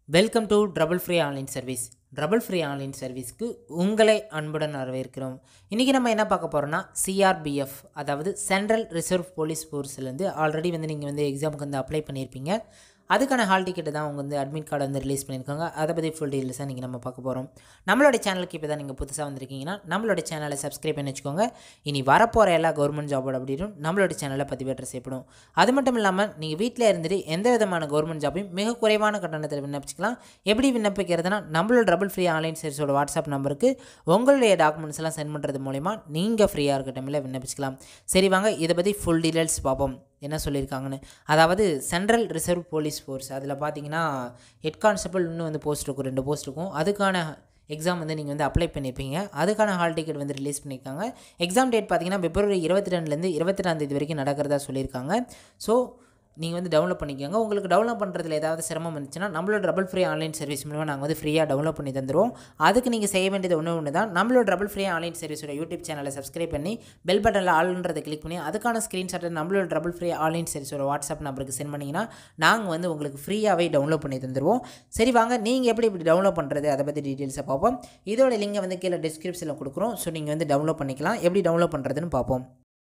welcome to trouble free online service trouble free online சர்வீஸ்க்கு உங்களை அன்புடன் வரவேற்கிறோம் இன்றைக்கி நம்ம என்ன பார்க்க போகிறோம்னா சிஆர்பிஎஃப் அதாவது சென்ட்ரல் ரிசர்வ் போலீஸ் ஃபோர்ஸ்லேருந்து ஆல்ரெடி வந்து நீங்கள் வந்து எக்ஸாமுக்கு வந்து அப்ளை பண்ணியிருப்பீங்க அதுக்கான ஹால் டிக்கெட் தான் அவங்க வந்து அட்மிட் கார்டு வந்து ரிலீஸ் பண்ணியிருக்காங்க அதை பற்றி ஃபுல் டீல்ஸாக நீங்கள் நம்ம பார்க்க போகிறோம் நம்மளோட சேனலுக்கு இப்போ தான் நீங்கள் புதுசாக வந்திருக்கீங்கன்னா நம்மளோட சேனலை சப்ஸ்கிரைப் பண்ணி வச்சுக்கோங்க இனி வரப்போகிற எல்லா கவர்மெண்ட் ஜாபோட அப்படின்னும் நம்மளோட சேனலில் பதிவேற்றம் செய்யப்படும் அது மட்டும் இல்லாமல் நீங்கள் வீட்டில் இருந்துட்டு எந்த விதமான கவர்மெண்ட் ஜாபையும் மிக குறைவான கட்டணத்தில் விண்ணப்பிச்சுக்கலாம் எப்படி விண்ணப்பிக்கிறதுனா நம்மளோட டபுள் ஃப்ரீ ஆன்லைன் சர்வீஸோட வாட்ஸ்அப் நம்பருக்கு உங்களுடைய டாக்குமெண்ட்ஸ் எல்லாம் சென்ட் பண்ணுறது மூலிமா நீங்கள் ஃப்ரீயாக இருக்க டைமில் விண்ணப்பிச்சுக்கலாம் சரி வாங்க இதை பற்றி ஃபுல் டீட்டெயில்ஸ் பார்ப்போம் என்ன சொல்லியிருக்காங்கன்னு அதாவது சென்ட்ரல் ரிசர்வ் போலீஸ் ஃபோர்ஸ் அதில் பார்த்தீங்கன்னா ஹெட் கான்ஸ்டபிள் இன்னும் வந்து போஸ்ட் இருக்கும் ரெண்டு போஸ்ட் இருக்கும் அதுக்கான எக்ஸாம் வந்து நீங்கள் வந்து அப்ளை பண்ணியிருப்பீங்க அதுக்கான ஹால் டிக்கெட் வந்து ரிலீஸ் பண்ணியிருக்காங்க எக்ஸாம் டேட் பார்த்தீங்கன்னா பிப்ரவரி இருபத்தி ரெண்டுலேருந்து இருபத்தி தேதி வரைக்கும் நடக்கிறதா சொல்லியிருக்காங்க ஸோ நீங்கள் வந்து டவுன்லோட் பண்ணிக்கோங்க உங்களுக்கு டவுன்லோட் பண்ணுறதுல ஏதாவது சிரமம் இருந்துச்சுன்னா நம்மளோட டபுள் ஃப்ரீ ஆன்லைன் சர்வீஸ் மூலமாக நாங்கள் வந்து ஃப்ரீயாக டவுன்லோட் பண்ணி தந்துடுவோம் அதுக்கு நீங்கள் செய்ய வேண்டியது ஒன்று ஒன்று தான் நம்மளோட டபுள் ஃப்ரீ ஆன்லைன் சர்வீஸோட யூடியூப் சேனலை சப்ஸ்கிரைப் பண்ணி பெல் பட்டனில் ஆளுன்றதை கிளிக் பண்ணி அதுக்கான ஸ்க்ரீன்ஷாட்டை நம்மளோட டபுள் ஃப்ரீ ஆன்லைன் சர்வீஸோட வாட்ஸ்அப் நம்பருக்கு சென்ட் பண்ணிங்கன்னா நாங்கள் வந்து உங்களுக்கு ஃப்ரீயாகவே டவுன்லோட் பண்ணி தந்துடுவோம் சரி வாங்க நீங்கள் எப்படி இப்படி டவுன்லோட் பண்ணுறது அதை பற்றி டீட்டெயில்ஸை பார்ப்போம் இதோட லிங்கை வந்து கீழே டிஸ்கிரிப்ஷனில் கொடுக்குறோம் ஸோ நீங்கள் வந்து டவுன்லோட் பண்ணிக்கலாம் எப்படி டவுன்லோட் பண்ணுறதுன்னு பார்ப்போம்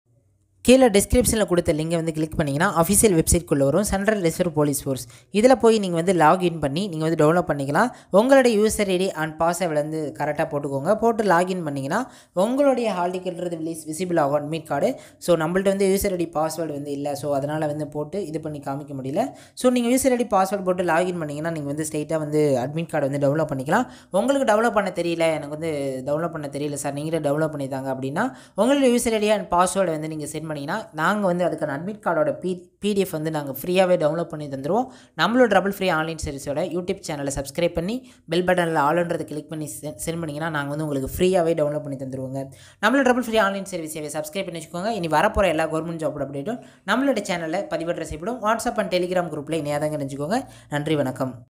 கீழே டிஸ்கிரிப்ஷனில் கொடுத்த லிங்கை வந்து கிளிக் பண்ணிங்கன்னா அஃபிஷியல் வெப்சைட்குள்ளே வரும் சென்ட்ரல் ரிசர்வ் போலீஸ் ஃபோர்ஸ் இதில் போய் நீங்கள் வந்து லாகின் பண்ணி நீங்கள் வந்து டவுன்லோட் பண்ணிக்கலாம் உங்களுடைய யூசர் ஐடி அண்ட் பாஸ்வேர்டு வந்து கரெக்டாக போட்டுக்கோங்க போட்டு லாகின் பண்ணிங்கன்னா உங்களுடைய ஹால் டிக்கெட்றது விலிஸ் விசிபிள் ஆகும் அட்மிட் கார்டு ஸோ நம்மள்ட்ட வந்து யூசர் ஐடி பாஸ்வேர்டு வந்து இல்லை ஸோ அதனால் வந்து போட்டு இது பண்ணி காமிக்க முடியல ஸோ நீங்கள் யூசர் ஐடி பாஸ்வேர்டு போட்டு லாகின் பண்ணிங்கன்னா நீங்கள் வந்து ஸ்ட்ரைட்டாக வந்து அட்மிட் கார்டு வந்து டெவலப் பண்ணிக்கலாம் உங்களுக்கு டெவலப் பண்ண தெரியல எனக்கு வந்து டெவலப் பண்ண தெரியல சார் நீங்களே டெவலப் பண்ணித்தாங்க அப்படின்னா உங்களுடைய யூசர் ஐடி அண்ட் பாஸ்வேர்டு வந்து நீங்கள் சென்ட் பண்ணிங்கன்னா நாங்கள் வந்து அதுக்கான அட்மிட் கார்டோட பி பிடிஎஃப் வந்து நாங்கள் ஃப்ரீயாகவே டவுன்லோட் பண்ணி தந்துடுவோம் நம்மளோட டபுள் ஃப்ரீ ஆன்லைன் சர்வீஸோட யூடியூப் சேனலை சப்ஸ்கிரைப் பண்ணி பெல் பட்டனில் ஆளுன்றதை கிளிக் பண்ணி சென்ட் பண்ணிங்கன்னா நாங்கள் வந்து உங்களுக்கு ஃப்ரீயாகவே டவுன்லோட் பண்ணி தந்துருவோங்க நம்மளோட டபுள் ஃப்ரீ ஆன்லைன் சர்வீஸை சப்ஸ்கிரைப் பண்ணி வச்சுக்கோங்க இனி வரப்போகிற எல்லா கவர்மெண்ட் ஜாப் அப்டேட்டும் நம்மளோட சேனலில் பதிவேற்ற செய்யப்படும் வாட்ஸ்அப் அண்ட் டெலிகிராம் குரூப்பில் இணையாதாங்க நினச்சிக்கோங்க நன்றி வணக்கம்